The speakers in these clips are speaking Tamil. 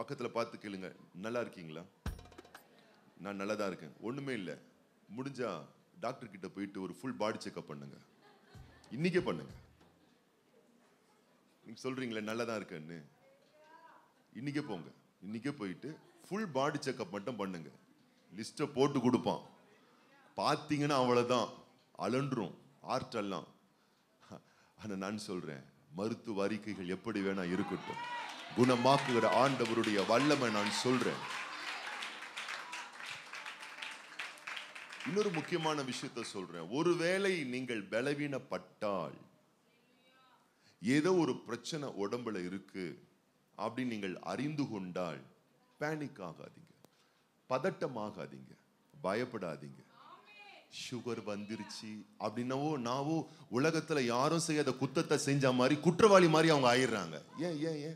பக்கத்துல பார்த்து கேளுங்க நல்லா இருக்கீங்களா நான் நல்லா தான் இருக்கேன் ஒண்ணுமே இல்லை முடிஞ்சா டாக்டர் கிட்ட போயிட்டு ஒரு ஃபுல் பாடி செக்அப் பண்ணுங்க இன்னைக்கே பண்ணுங்க நீங்க சொல்றீங்களே நல்லா தான் இருக்கேன்னு இன்னைக்கே போங்க இன்னைக்கே போயிட்டு ஃபுல் பாடி செக்அப் மட்டும் பண்ணுங்க லிஸ்ட்டை போட்டு கொடுப்பான் பார்த்தீங்கன்னா அவ்வளவுதான் அலன்றும் ஆர்ட்டெல்லாம் ஆனா நான் சொல்றேன் மருத்துவ அறிக்கைகள் எப்படி வேணா இருக்கட்டும் குணமாக்குகிற ஆண்டவருடைய வல்லமை நான் சொல்றேன் இன்னொரு முக்கியமான விஷயத்தை சொல்றேன் ஒருவேளை நீங்கள் பலவீனப்பட்டால் ஏதோ ஒரு பிரச்சனை உடம்புல இருக்கு அப்படின்னு நீங்கள் அறிந்து கொண்டால் பேனிக் ஆகாதீங்க பதட்டமாகாதீங்க பயப்படாதீங்க சுகர் வந்துருச்சு அப்படின்னவோ நாவோ உலகத்துல யாரும் செய்யாத குத்தத்தை செஞ்ச மாதிரி குற்றவாளி மாதிரி அவங்க ஆயிடுறாங்க ஏன் ஏன் ஏன்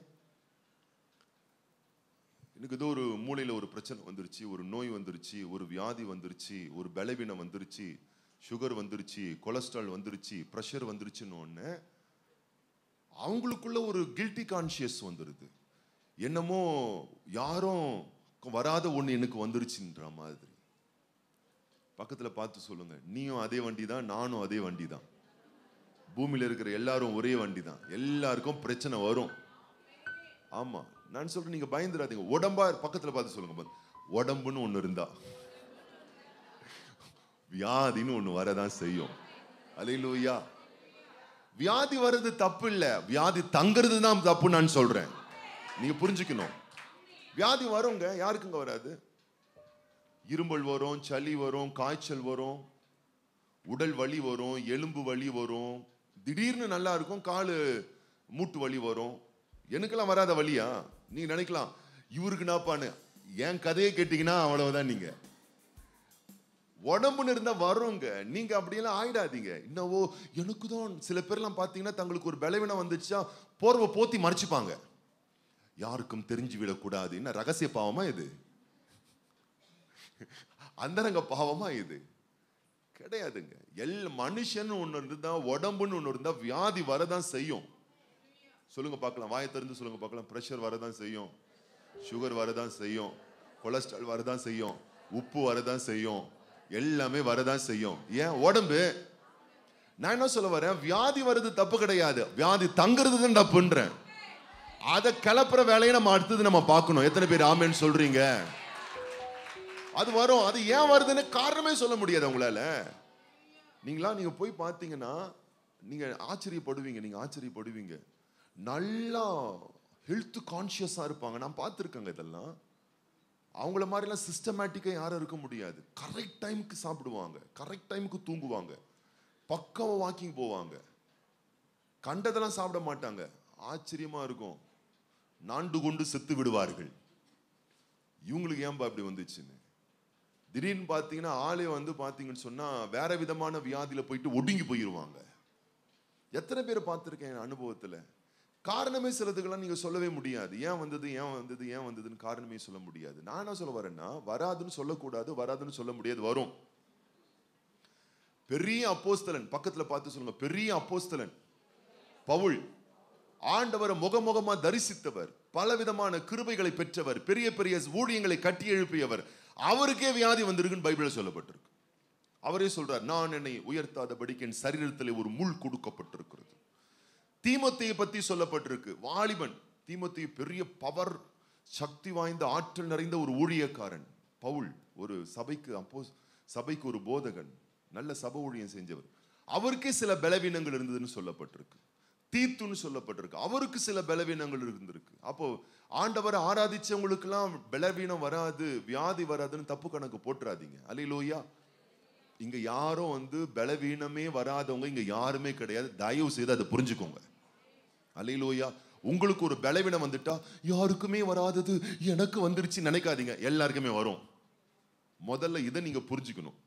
எனக்கு ஏதோ ஒரு மூளையில ஒரு பிரச்சனை வந்துருச்சு ஒரு நோய் வந்துருச்சு ஒரு வியாதி வந்துருச்சு ஒரு பலவீனம் வந்துருச்சு சுகர் வந்துருச்சு கொலஸ்ட்ரால் வந்துருச்சு ப்ரெஷர் வந்துருச்சுன்னு ஒன்று அவங்களுக்குள்ள ஒரு கில்ட்டி கான்ஷியஸ் வந்துடுது என்னமோ யாரும் வராத ஒண்ணு எனக்கு வந்துருச்சுன்ற மாதிரி பக்கத்துல பார்த்து சொல்லுங்க நீயும் அதே வண்டி தான் நானும் அதே வண்டி தான் பூமியில இருக்கிற எல்லாரும் ஒரே வண்டி தான் எல்லாருக்கும் பிரச்சனை வரும் ஆமா நான் சொல்றேன் நீங்க பயந்துடாதீங்க உடம்பா பக்கத்துல பார்த்து சொல்லுங்க பாரு. உடம்புன்னு ஒண்ணு இருந்தா வியாதின்னு ஒண்ணு வரதான் செய்யும் அலையிலூயா வியாதி வர்றது தப்பு இல்ல வியாதி தங்குறது தான் தப்பு நான் சொல்றேன் நீங்க புரிஞ்சுக்கணும் வியாதி வருங்க யாருக்குங்க வராது இருமல் வரும் சளி வரும் காய்ச்சல் வரும் உடல் வலி வரும் எலும்பு வலி வரும் திடீர்னு நல்லா இருக்கும் காலு மூட்டு வலி வரும் எனக்கெல்லாம் வராத வலியா நீங்க நினைக்கலாம் இவருக்கு நாப்பான்னு என் கதையை கேட்டீங்கன்னா அவ்வளவுதான் நீங்க உடம்புன்னு இருந்தா வருங்க நீங்க அப்படியெல்லாம் ஆயிடாதீங்க என்னவோ எனக்கு தான் சில பேர்லாம் பார்த்தீங்கன்னா தங்களுக்கு ஒரு பலவீனம் வந்துச்சா போர்வை போத்தி மறைச்சுப்பாங்க யாருக்கும் தெரிஞ்சு விடக்கூடாது என்ன ரகசிய பாவமா இது அந்தரங்க பாவமா இது கிடையாதுங்க எல் மனுஷன் ஒண்ணு இருந்தா உடம்புன்னு ஒண்ணு இருந்தா வியாதி வரதான் செய்யும் சொல்லுங்க பார்க்கலாம் வாயை திறந்து சொல்லுங்க பார்க்கலாம் பிரஷர் வரதான் செய்யும் சுகர் வரதான் செய்யும் கொலஸ்ட்ரால் வரதான் செய்யும் உப்பு வரதான் செய்யும் எல்லாமே வரதான் செய்யும் ஏன் உடம்பு நான் என்ன சொல்ல வரேன் வியாதி வர்றது தப்பு கிடையாது வியாதி தங்குறது தான் தப்புன்றேன் அதை கிளப்புற வேலையை நம்ம அடுத்தது நம்ம பார்க்கணும் எத்தனை பேர் ஆமேன்னு சொல்றீங்க அது வரும் அது ஏன் வருதுன்னு காரணமே சொல்ல முடியாது உங்களால நீங்களா நீங்க போய் பார்த்தீங்கன்னா நீங்க ஆச்சரியப்படுவீங்க நீங்க ஆச்சரியப்படுவீங்க நல்லா ஹெல்த் கான்ஷியஸா இருப்பாங்க நான் பார்த்துருக்கேங்க இதெல்லாம் அவங்கள மாதிரிலாம் சிஸ்டமேட்டிக்காக யாரும் இருக்க முடியாது கரெக்ட் டைமுக்கு சாப்பிடுவாங்க கரெக்ட் டைமுக்கு தூங்குவாங்க பக்காவ வாக்கிங் போவாங்க கண்டதெல்லாம் சாப்பிட மாட்டாங்க ஆச்சரியமா இருக்கும் நாண்டு கொண்டு செத்து விடுவார்கள் இவங்களுக்கு ஏன்பா அப்படி வந்துச்சுன்னு திடீர்னு பார்த்தீங்கன்னா ஆளே வந்து பார்த்தீங்கன்னு சொன்னா வேற விதமான வியாதியில போயிட்டு ஒடுங்கி போயிடுவாங்க எத்தனை பேர் பார்த்துருக்கேன் என் அனுபவத்துல காரணமே சிலதுக்கெல்லாம் நீங்க சொல்லவே முடியாது ஏன் வந்தது ஏன் வந்தது ஏன் வந்ததுன்னு காரணமே சொல்ல முடியாது நான் என்ன சொல்ல வரேன்னா வராதுன்னு சொல்லக்கூடாது வராதுன்னு சொல்ல முடியாது வரும் பெரிய அப்போஸ்தலன் பக்கத்துல பார்த்து சொல்லுங்க பெரிய அப்போஸ்தலன் பவுல் ஆண்டவரை முகமுகமா தரிசித்தவர் பலவிதமான கிருபைகளை பெற்றவர் பெரிய பெரிய ஊழியங்களை கட்டி எழுப்பியவர் அவருக்கே வியாதி வந்திருக்குன்னு பைபிளில் சொல்லப்பட்டிருக்கு அவரே சொல்றார் நான் என்னை உயர்த்தாதபடிக்கு என் சரீரத்திலே ஒரு முள் கொடுக்கப்பட்டிருக்கிறது தீமத்தையை பத்தி சொல்லப்பட்டிருக்கு வாலிபன் தீமத்தையை பெரிய பவர் சக்தி வாய்ந்த ஆற்றல் நிறைந்த ஒரு ஊழியக்காரன் பவுல் ஒரு சபைக்கு அப்போ சபைக்கு ஒரு போதகன் நல்ல சபை ஊழியம் செஞ்சவர் அவருக்கே சில பலவீனங்கள் இருந்ததுன்னு சொல்லப்பட்டிருக்கு தீத்துன்னு சொல்லப்பட்டிருக்கு அவருக்கு சில பலவீனங்கள் இருந்திருக்கு அப்போ ஆண்டவரை ஆராதிச்சவங்களுக்கெல்லாம் பலவீனம் வராது வியாதி வராதுன்னு தப்பு கணக்கு போட்டுறாதீங்க அலையிலோயா இங்க யாரும் வந்து பலவீனமே வராதவங்க இங்க யாருமே கிடையாது தயவு செய்து அதை புரிஞ்சுக்கோங்க அலையிலோயா உங்களுக்கு ஒரு பலவீனம் வந்துட்டா யாருக்குமே வராதது எனக்கு வந்துருச்சு நினைக்காதீங்க எல்லாருக்குமே வரும் முதல்ல இதை நீங்க புரிஞ்சுக்கணும்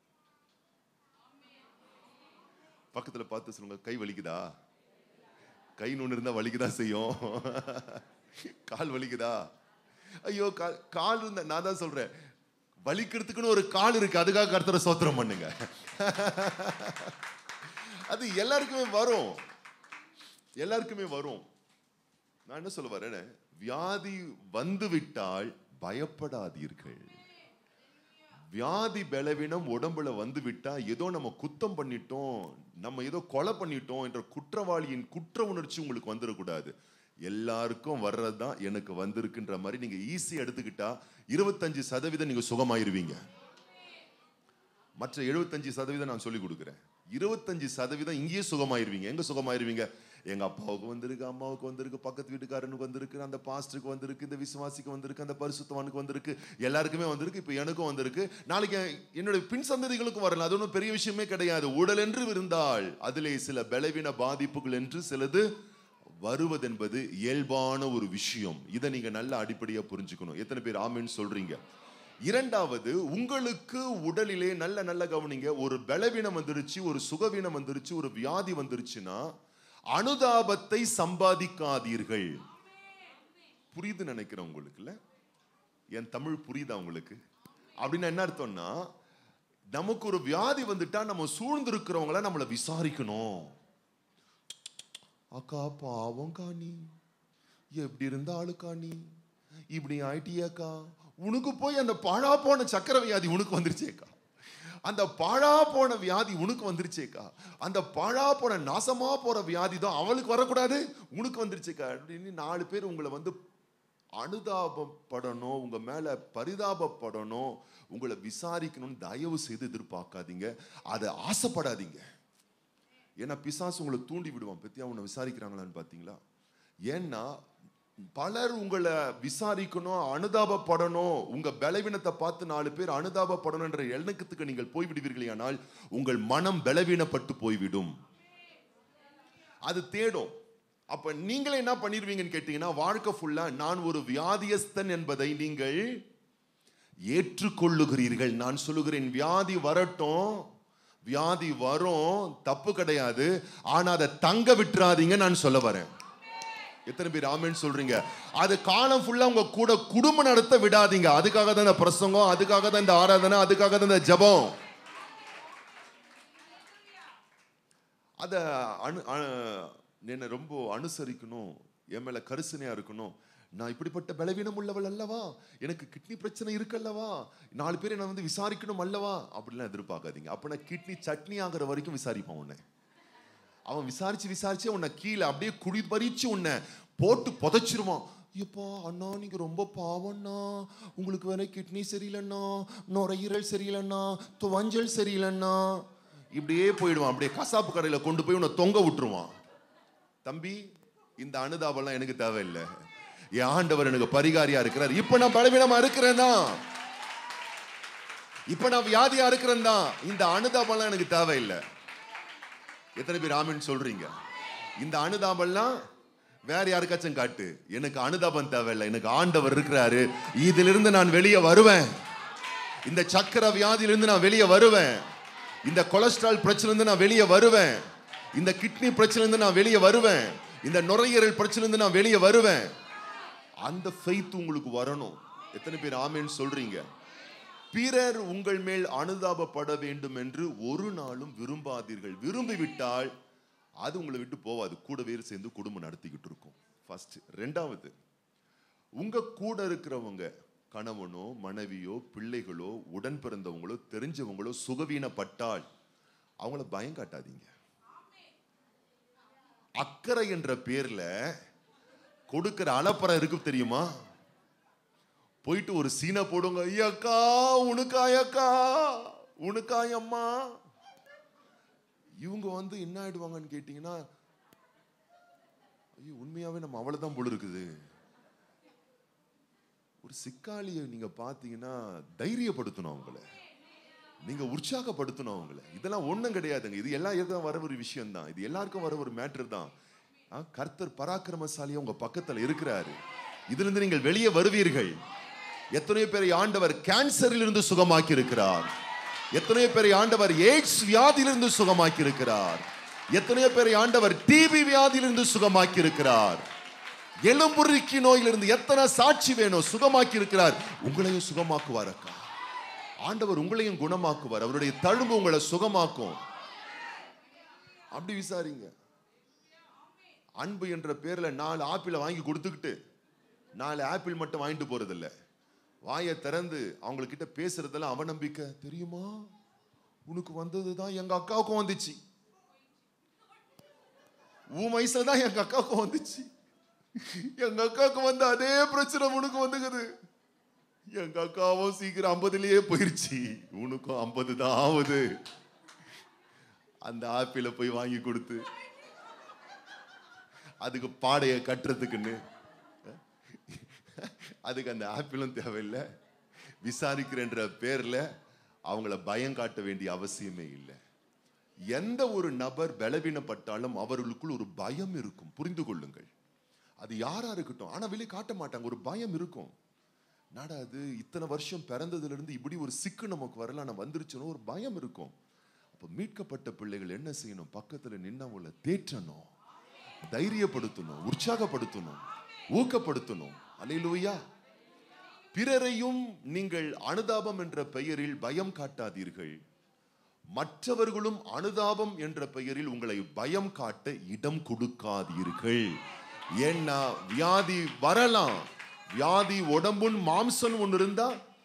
பக்கத்துல பார்த்து சொல்லுங்க கை வலிக்குதா கை ஒன்று இருந்தா வலிக்குதான் செய்யும் கால் வலிக்குதா ஐயோ கால் கால் இருந்தா நான் தான் சொல்றேன் வலிக்கிறதுக்குன்னு ஒரு கால் இருக்கு அதுக்காக கர்த்தரை சோத்திரம் பண்ணுங்க அது எல்லாருக்குமே வரும் எல்லாருக்குமே வரும் நான் என்ன சொல்ல வரேன் வியாதி வந்துவிட்டால் பயப்படாதீர்கள் வியாதி பலவீனம் உடம்புல வந்து விட்டா ஏதோ நம்ம குத்தம் பண்ணிட்டோம் நம்ம ஏதோ கொலை பண்ணிட்டோம் என்ற குற்றவாளியின் குற்ற உணர்ச்சி உங்களுக்கு வந்துடக்கூடாது எல்லாருக்கும் வர்றதுதான் எனக்கு வந்திருக்குன்ற மாதிரி நீங்க ஈஸியா எடுத்துக்கிட்டா இருபத்தஞ்சு சதவீதம் நீங்க சுகமாயிருவீங்க மற்ற எழுபத்தஞ்சு சதவீதம் நான் சொல்லி கொடுக்குறேன் இருபத்தஞ்சு சதவீதம் இங்கேயே சுகமாயிருவீங்க எங்க சுகமாயிருவீங்க எங்க அப்பாவுக்கு வந்திருக்கு அம்மாவுக்கு வந்திருக்கு பக்கத்து வீட்டுக்காரனுக்கு வந்திருக்கு அந்த பாஸ்டருக்கு வந்திருக்கு இந்த விசுவாசிக்கு வந்திருக்கு அந்த பரிசுத்தவானுக்கு வந்திருக்கு எல்லாருக்குமே வந்திருக்கு இப்போ எனக்கும் வந்திருக்கு நாளைக்கு என்னுடைய பின் சந்ததிகளுக்கும் வரலாம் அது ஒன்றும் பெரிய விஷயமே கிடையாது உடல் என்று இருந்தால் அதிலே சில பலவீன பாதிப்புகள் என்று சிலது வருவதென்பது இயல்பான ஒரு விஷயம் இதை நீங்க நல்ல அடிப்படையா புரிஞ்சுக்கணும் எத்தனை பேர் ஆமென்னு சொல்றீங்க இரண்டாவது உங்களுக்கு உடலிலே நல்ல நல்ல கவனிங்க ஒரு பலவீனம் வந்துருச்சு ஒரு சுகவீனம் வந்துருச்சு ஒரு வியாதி வந்துருச்சுன்னா அனுதாபத்தை சம்பாதிக்காதீர்கள் புரியுது நினைக்கிறேன் உங்களுக்குல்ல என் தமிழ் புரியுதா உங்களுக்கு அப்படின்னு என்ன அர்த்தம்னா நமக்கு ஒரு வியாதி வந்துட்டா நம்ம சூழ்ந்து இருக்கிறவங்கள நம்மளை விசாரிக்கணும் அக்கா பாவம் காணி எப்படி இருந்த ஆளுக்கா நீ இப்படி ஆயிட்டியாக்கா உனக்கு போய் அந்த பாழா போன சக்கர வியாதி உனக்கு வந்துருச்சேக்கா அந்த பாழா போன வியாதி உனக்கு வந்துருச்சேக்கா அந்த பாழா போன நாசமா போற வியாதி தான் அவளுக்கு வரக்கூடாது உனக்கு வந்துருச்சேக்கா அப்படின்னு நாலு பேர் உங்களை வந்து அனுதாபப்படணும் உங்க மேல பரிதாபப்படணும் உங்களை விசாரிக்கணும்னு தயவு செய்து எதிர்பார்க்காதீங்க அதை ஆசைப்படாதீங்க ஏன்னா பிசாசு உங்களை தூண்டி விடுவான் பத்தியா உன்னை விசாரிக்கிறாங்களான்னு பார்த்தீங்களா ஏன்னா பலர் உங்களை விசாரிக்கணும் அனுதாபப்படணும் உங்க பலவீனத்தை பார்த்து நாலு பேர் அனுதாபப்படணும் என்ற எண்ணத்துக்கு நீங்கள் போய்விடுவீர்கள் ஆனால் உங்கள் மனம் பலவீனப்பட்டு போய்விடும் அது தேடும் அப்ப நீங்களே என்ன பண்ணிருவீங்கன்னு கேட்டீங்கன்னா வாழ்க்கை ஃபுல்லா நான் ஒரு வியாதியஸ்தன் என்பதை நீங்கள் ஏற்றுக்கொள்ளுகிறீர்கள் நான் சொல்லுகிறேன் வியாதி வரட்டும் வியாதி வரும் தப்பு கிடையாது ஆனா அதை தங்க விட்டுறாதீங்க நான் சொல்ல வரேன் எத்தனை பேர் ஆமேன்னு சொல்றீங்க அது காலம் ஃபுல்லா உங்க கூட குடும்பம் நடத்த விடாதீங்க அதுக்காக தான் இந்த பிரசங்கம் அதுக்காக தான் இந்த ஆராதனை அதுக்காக தான் இந்த ஜெபம் அத அனு அ- என்னை ரொம்ப அனுசரிக்கணும் என் மேல கரிசனையா இருக்கணும் நான் இப்படிப்பட்ட பலவீனம் உள்ளவள் அல்லவா எனக்கு கிட்னி பிரச்சனை இருக்கல்லவா நாலு பேர் என்ன வந்து விசாரிக்கணும் அல்லவா அப்படிலாம் எதிர்பார்க்காதீங்க அப்ப நான் கிட்னி சட்னி ஆகுற வரைக்கும் விசாரிப்பான் உன்னை அவன் விசாரிச்சு விசாரிச்சு உன்னை கீழே அப்படியே குடி பறிச்சு உன்னை போட்டு புதைச்சிருவான் ஐயப்பா அண்ணா நீங்க ரொம்ப பாவம்ண்ணா உங்களுக்கு வேற கிட்னி சரியில்லைண்ணா நுரையீரல் சரியில்லைண்ணா துவஞ்சல் சரியில்லைண்ணா இப்படியே போயிடுவான் அப்படியே கசாப்பு கடையில கொண்டு போய் உன்னை தொங்க விட்டுருவான் தம்பி இந்த அனுதாபம்லாம் எனக்கு தேவையில்லை என் ஆண்டவர் எனக்கு பரிகாரியா இருக்கிறார் இப்ப நான் பலவீனமா இருக்கிறேன் தான் இப்ப நான் வியாதியா இருக்கிறேன் தான் இந்த அனுதாபம்லாம் எனக்கு தேவையில்லை எத்தனை பேர் ஆமென்னு சொல்றீங்க இந்த அனுதாபம்லாம் வேற யாருக்காச்சும் காட்டு எனக்கு அனுதாபம் தேவையில்லை எனக்கு ஆண்டவர் இருக்கிறாரு இதிலிருந்து நான் வெளியே வருவேன் இந்த சக்கர வியாதியிலிருந்து நான் வெளியே வருவேன் இந்த கொலஸ்ட்ரால் பிரச்சனையிலிருந்து நான் வெளியே வருவேன் இந்த கிட்னி பிரச்சனையிலிருந்து நான் வெளியே வருவேன் இந்த நுரையீரல் பிரச்சனையிலிருந்து நான் வெளியே வருவேன் அந்த ஃபெய்த் உங்களுக்கு வரணும் எத்தனை பேர் ஆமேன்னு சொல்றீங்க பிறர் உங்கள் மேல் அனுதாபப்பட வேண்டும் என்று ஒரு நாளும் விரும்பாதீர்கள் விரும்பிவிட்டால் அது உங்களை விட்டு போவாது கூடவே சேர்ந்து குடும்பம் நடத்திக்கிட்டு இருக்கும் ஃபர்ஸ்ட் ரெண்டாவது உங்க கூட இருக்கிறவங்க கணவனோ மனைவியோ பிள்ளைகளோ உடன் பிறந்தவங்களோ தெரிஞ்சவங்களோ சுகவீனப்பட்டால் அவங்கள பயம் காட்டாதீங்க அக்கறை என்ற பேர்ல கொடுக்கிற அலப்பறம் இருக்கு தெரியுமா போயிட்டு ஒரு சீனை போடுங்க ஐயக்கா உனக்காயக்கா உனக்காயம்மா இவங்க வந்து என்ன ஆயிடுவாங்கன்னு கேட்டீங்கன்னா ஐயோ உண்மையாவே நம்ம அவ்வளவுதான் போல இருக்குது ஒரு சிக்காளியை நீங்க பாத்தீங்கன்னா தைரியப்படுத்தணும் அவங்கள நீங்க உற்சாகப்படுத்தணும் அவங்கள இதெல்லாம் ஒண்ணும் கிடையாதுங்க இது எல்லாம் ஏற்கனவே வர ஒரு விஷயம் தான் இது எல்லாருக்கும் வர ஒரு மேட்ரு தான் ஆ, கர்த்தர் பராக்கிரமசாலியா உங்க பக்கத்துல இருக்கிறாரு இதுல இருந்து நீங்கள் வெளியே வருவீர்கள் எத்தனையோ பேரை ஆண்டவர் கேன்சரில் இருந்து சுகமாக்கி இருக்கிறார் எத்தனையோ பேரை ஆண்டவர் எய்ட்ஸ் வியாதியிலிருந்து சுகமாக்கி இருக்கிறார் எத்தனையோ பேரை ஆண்டவர் டிபி வியாதியிலிருந்து சுகமாக்கி இருக்கிறார் எலும்புருக்கி நோயிலிருந்து எத்தனை சாட்சி வேணும் சுகமாக்கி இருக்கிறார் உங்களையும் சுகமாக்குவார் அக்கா ஆண்டவர் உங்களையும் குணமாக்குவார் அவருடைய தழும்பு உங்களை சுகமாக்கும் அப்படி விசாரிங்க அன்பு என்ற பேர்ல நாலு ஆப்பிள வாங்கி கொடுத்துக்கிட்டு நாலு ஆப்பிள் மட்டும் வாங்கிட்டு போறதில்ல வாயை திறந்து அவங்கக்கிட்ட பேசுறதெல்லாம் அவநம்பிக்கை தெரியுமா உனக்கு வந்தது தான் எங்க அக்காவுக்கும் வந்துச்சு உன் வயசுல தான் எங்க அக்காவுக்கும் வந்துச்சு எங்க அக்காவுக்கு வந்த அதே பிரச்சனை உனக்கு வந்துக்குது எங்க அக்காவும் சீக்கிரம் ஐம்பதுலயே போயிருச்சு உனக்கும் ஐம்பது தான் ஆகுது அந்த ஆப்பிள போய் வாங்கி கொடுத்து அதுக்கு பாடையை கட்டுறதுக்குன்னு அதுக்கு அந்த ஆப்பிளும் தேவையில்லை விசாரிக்கிறன்ற பேர்ல அவங்கள பயம் காட்ட வேண்டிய அவசியமே இல்லை எந்த ஒரு நபர் பலவீனப்பட்டாலும் அவர்களுக்குள் ஒரு பயம் இருக்கும் புரிந்து கொள்ளுங்கள் அது யாரா இருக்கட்டும் ஆனா வெளியே காட்ட மாட்டாங்க ஒரு பயம் இருக்கும் நாடா அது இத்தனை வருஷம் பிறந்ததுல இருந்து இப்படி ஒரு சிக்கு நமக்கு வரல நான் வந்துருச்சுன்னு ஒரு பயம் இருக்கும் அப்ப மீட்கப்பட்ட பிள்ளைகள் என்ன செய்யணும் பக்கத்துல நின்று அவங்கள தேற்றணும் தைரியப்படுத்தணும் உற்சாகப்படுத்தணும் ஊக்கப்படுத்தணும் அலையிலூயா பிறரையும் நீங்கள் அனுதாபம் என்ற பெயரில் பயம் காட்டாதீர்கள் மற்றவர்களும் அனுதாபம் என்ற பெயரில் உங்களை பயம் காட்ட இடம் கொடுக்காதீர்கள் ஏன்னா வியாதி வரலாம் வியாதி உடம்புன் மாம்சம் ஒன்று இருந்தா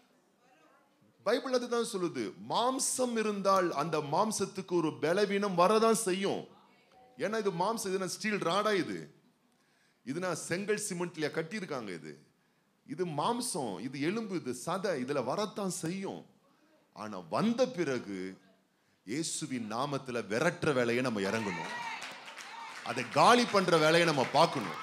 பைபிள் அதுதான் சொல்லுது மாம்சம் இருந்தால் அந்த மாம்சத்துக்கு ஒரு பலவீனம் வரதான் செய்யும் ஏன்னா இது மாம்சம் இது ஸ்டீல் ராடா இது இது நான் செங்கல் சிமெண்ட்ல கட்டியிருக்காங்க இது இது மாம்சம் இது எலும்பு இது சதை இதுல வரத்தான் செய்யும் ஆனா வந்த பிறகு இயேசுவின் நாமத்துல விரட்டுற வேலையை நம்ம இறங்கணும் அதை காலி பண்ற வேலையை நம்ம பார்க்கணும்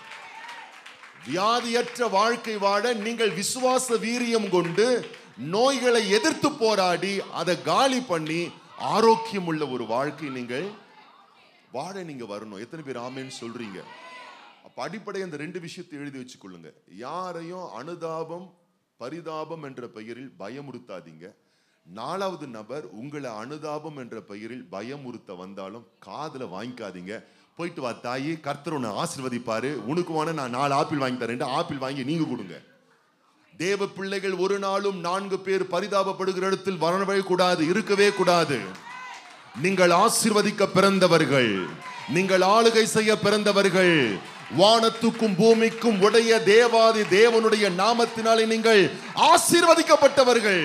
வியாதியற்ற வாழ்க்கை வாழ நீங்கள் விசுவாச வீரியம் கொண்டு நோய்களை எதிர்த்து போராடி அதை காலி பண்ணி ஆரோக்கியம் உள்ள ஒரு வாழ்க்கை நீங்கள் வாழ நீங்க வரணும் எத்தனை பேர் ஆமேன்னு சொல்றீங்க அப்ப அடிப்படை அந்த ரெண்டு விஷயத்தை எழுதி வச்சுக்கொள்ளுங்க யாரையும் அனுதாபம் பரிதாபம் என்ற பெயரில் பயமுறுத்தாதீங்க நாலாவது நபர் உங்களை அனுதாபம் என்ற பெயரில் பயமுறுத்த வந்தாலும் காதுல வாங்கிக்காதீங்க போயிட்டு வா தாயி கர்த்தர் உன்னை ஆசிர்வதிப்பாரு உனக்கு வேணா நான் நாலு ஆப்பிள் வாங்கி தரேன் ஆப்பிள் வாங்கி நீங்க கொடுங்க தேவ பிள்ளைகள் ஒரு நாளும் நான்கு பேர் பரிதாபப்படுகிற இடத்தில் வரவே கூடாது இருக்கவே கூடாது நீங்கள் ஆசிர்வதிக்க பிறந்தவர்கள் நீங்கள் ஆளுகை செய்ய பிறந்தவர்கள் வானத்துக்கும் பூமிக்கும் உடைய தேவாதி தேவனுடைய நாமத்தினாலே நீங்கள் ஆசீர்வதிக்கப்பட்டவர்கள்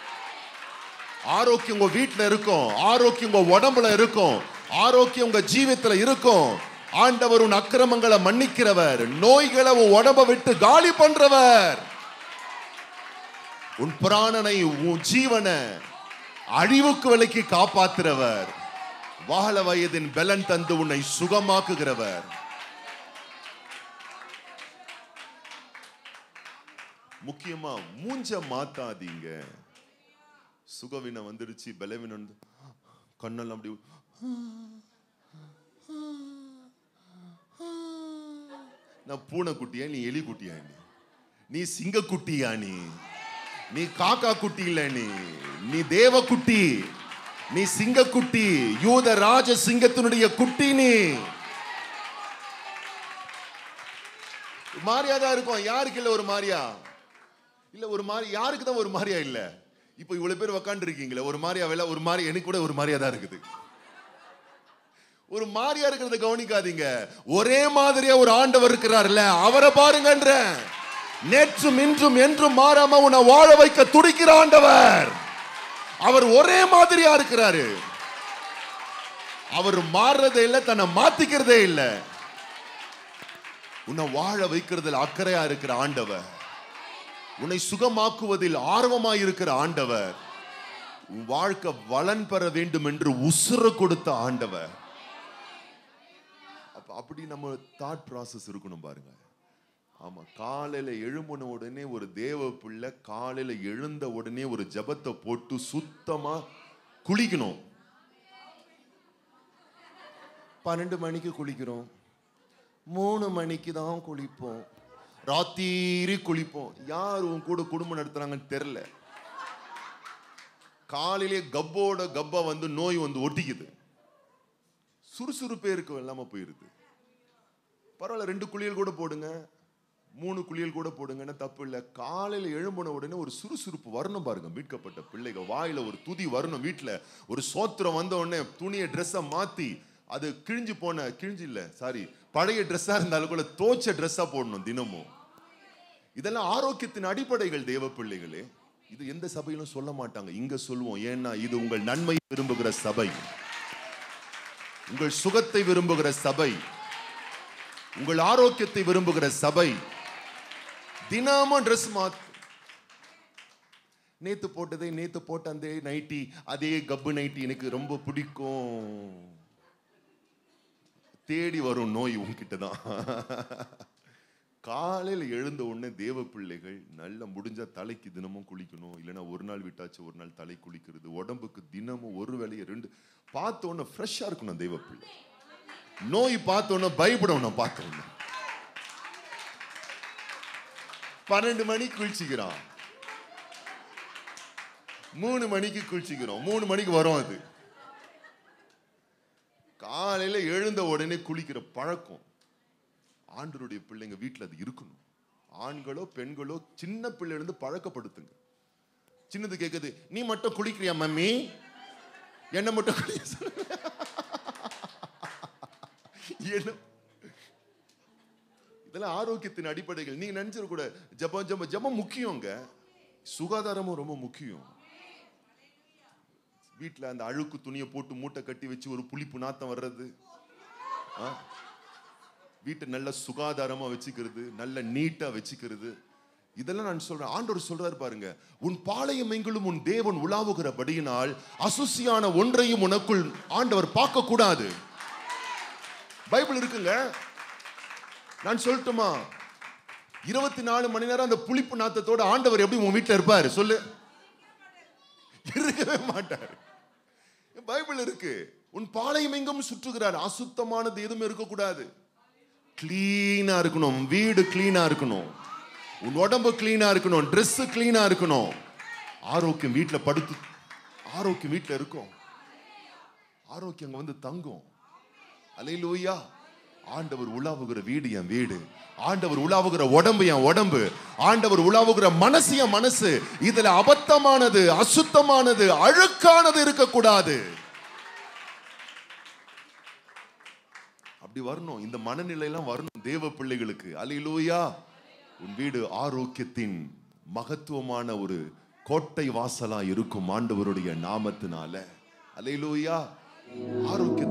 ஆரோக்கியம் உங்க வீட்டுல இருக்கும் ஆரோக்கியம் உங்க உடம்புல இருக்கும் ஆரோக்கியம் உங்க ஜீவித்துல இருக்கும் ஆண்டவர் உன் அக்கிரமங்களை மன்னிக்கிறவர் நோய்களை உன் உடம்ப விட்டு காலி பண்றவர் உன் பிராணனை உன் ஜீவனை அழிவுக்கு விலைக்கு காப்பாத்துறவர் வாழ வயதின் பலன் தந்து உன்னை சுகமாக்குகிறவர் முக்கியமா மூஞ்ச மாத்தாதீங்க சுகவினம் வந்துடுச்சு பலவீனம் வந்து கண்ணெல்லாம் அப்படி நான் பூனை குட்டியா நீ எலி குட்டியா நீ நீ சிங்க குட்டியா நீ நீ காக்கா குட்டி இல்ல நீ நீ தேவ குட்டி நீ சிங்க குட்டி யூத ராஜ சிங்கத்தினுடைய குட்டி நீ மாரியா தான் இருக்கும் யாருக்கு இல்ல ஒரு மாரியா இல்ல ஒரு மாதிரி யாருக்கு தான் ஒரு மாரியா இல்ல இப்போ இவ்வளவு பேர் உக்காந்து இருக்கீங்களே ஒரு மாரியா வேலை ஒரு மாதிரி எனக்கு கூட ஒரு மாரியா தான் இருக்குது ஒரு மாரியா இருக்கிறத கவனிக்காதீங்க ஒரே மாதிரியா ஒரு ஆண்டவர் இருக்கிறார்ல அவரை பாருங்கன்ற நேற்றும் இன்றும் என்றும் மாறாம உன்னை வாழ வைக்க துடிக்கிற ஆண்டவர் அவர் ஒரே மாதிரியா இருக்கிறாரு அவர் மாறுறதே இல்லை தன்னை மாத்திக்கிறதே இல்லை உன்னை வாழ வைக்கிறதுல அக்கறையா இருக்கிற ஆண்டவர் உன்னை சுகமாக்குவதில் ஆர்வமாய் இருக்கிற ஆண்டவர் உன் வாழ்க்கை வளன் பெற வேண்டும் என்று உசுர கொடுத்த ஆண்டவர் அப்ப அப்படி நம்ம தாட் ப்ராசஸ் இருக்கணும் பாருங்க ஆமா காலையில எழும்பின உடனே ஒரு தேவ பிள்ளை காலையில எழுந்த உடனே ஒரு ஜபத்தை போட்டு சுத்தமா குளிக்கணும் பன்னெண்டு மணிக்கு குளிக்கிறோம் மூணு மணிக்கு தான் குளிப்போம் ராத்திரி குளிப்போம் யார் உன் கூட குடும்பம் நடத்துறாங்கன்னு தெரில காலையிலே கப்போட கப்பா வந்து நோய் வந்து ஒட்டிக்குது சுறுசுறுப்பே இருக்க இல்லாம போயிருது பரவாயில்ல ரெண்டு குளியல் கூட போடுங்க மூணு குளியல் கூட போடுங்கன்னு தப்பு இல்லை காலையில் எழும்பின உடனே ஒரு சுறுசுறுப்பு வரணும் பாருங்க மீட்கப்பட்ட பிள்ளைங்க வாயில ஒரு துதி வரணும் வீட்டில் ஒரு சோத்திரம் வந்த உடனே துணியை ட்ரெஸ்ஸை மாத்தி அது கிழிஞ்சு போன கிழிஞ்சு இல்லை சாரி பழைய ட்ரெஸ்ஸாக இருந்தாலும் கூட தோச்ச ட்ரெஸ்ஸாக போடணும் தினமும் இதெல்லாம் ஆரோக்கியத்தின் அடிப்படைகள் தேவ பிள்ளைகளே இது எந்த சபையிலும் சொல்ல மாட்டாங்க இங்க சொல்லுவோம் ஏன்னா இது உங்கள் நன்மை விரும்புகிற சபை உங்கள் சுகத்தை விரும்புகிற சபை உங்கள் ஆரோக்கியத்தை விரும்புகிற சபை தினமும் ட்ரெஸ் மாத்து நேத்து போட்டதை நேத்து போட்ட அந்த நைட்டி அதே கப்பு நைட்டி எனக்கு ரொம்ப பிடிக்கும் தேடி வரும் நோய் உன்கிட்ட தான் காலையில் எழுந்த உடனே தேவ பிள்ளைகள் நல்ல முடிஞ்சா தலைக்கு தினமும் குளிக்கணும் இல்லைன்னா ஒரு நாள் விட்டாச்சு ஒரு நாள் தலை குளிக்கிறது உடம்புக்கு தினமும் ஒரு வேலையை ரெண்டு பார்த்த உடனே ஃப்ரெஷ்ஷாக இருக்கணும் தெய்வ பிள்ளை நோய் பார்த்த உடனே பயப்படணும் பார்த்த உடனே பன்னெண்டு மணிக்கு குளிச்சுக்கிறான் மூணு மணிக்கு குளிச்சுக்கிறோம் மூணு மணிக்கு வரும் அது காலையில எழுந்த உடனே குளிக்கிற பழக்கம் ஆண்டருடைய பிள்ளைங்க வீட்டில் அது இருக்கணும் ஆண்களோ பெண்களோ சின்ன பிள்ளைல இருந்து பழக்கப்படுத்துங்க சின்னது கேக்குது நீ மட்டும் குளிக்கிறியா மம்மி என்ன மட்டும் குளிக்க சொல்லு." என்ன இதெல்லாம் ஆரோக்கியத்தின் அடிப்படைகள் நீங்க நினைச்சிட கூட ஜபம் ஜபம் ஜபம் முக்கியங்க சுகாதாரமும் ரொம்ப முக்கியம் வீட்டில் அந்த அழுக்கு துணியை போட்டு மூட்டை கட்டி வச்சு ஒரு புளிப்பு நாத்தம் வர்றது ஆ? வீட்டை நல்ல சுகாதாரமா வச்சுக்கிறது நல்ல நீட்டா வச்சுக்கிறது இதெல்லாம் நான் சொல்றேன் ஆண்டவர் சொல்றாரு பாருங்க உன் பாளையம் எங்கிலும் உன் தேவன் உலாவுகிறபடியினால் அசுசியான ஒன்றையும் உனக்குள் ஆண்டவர் பார்க்க கூடாது பைபிள் இருக்குங்க நான் சொல்லட்டுமா இருபத்தி நாலு மணி நேரம் அந்த புளிப்பு நாத்தத்தோட ஆண்டவர் எப்படி உன் வீட்டில் இருப்பாரு சொல்லு இருக்கவே மாட்டார் பைபிள் இருக்கு உன் பாளையம் எங்கும் சுற்றுகிறார் அசுத்தமானது எதுவுமே இருக்கக்கூடாது கிளீனா இருக்கணும் வீடு கிளீனா இருக்கணும் உன் உடம்பு கிளீனா இருக்கணும் Dress கிளீனா இருக்கணும் ஆரோக்கியம் வீட்டில் படுத்து ஆரோக்கியம் வீட்டில் இருக்கும் ஆரோக்கியம் அங்க வந்து தங்கும் அலையிலூயா ஆண்டவர் உலாவுகிற வீடு என் வீடு ஆண்டவர் உலாவுகிற உடம்பு என் உடம்பு ஆண்டவர் உலாவுகிற மனசு என் மனசு இதுல அபத்தமானது அசுத்தமானது அழுக்கானது இருக்கக்கூடாது அப்படி வரணும் இந்த மனநிலையெல்லாம் வரணும் தேவ பிள்ளைகளுக்கு அலையிலூயா உன் வீடு ஆரோக்கியத்தின் மகத்துவமான ஒரு கோட்டை வாசலா இருக்கும் ஆண்டவருடைய நாமத்தினால அலையிலூயா ஆரோக்கிய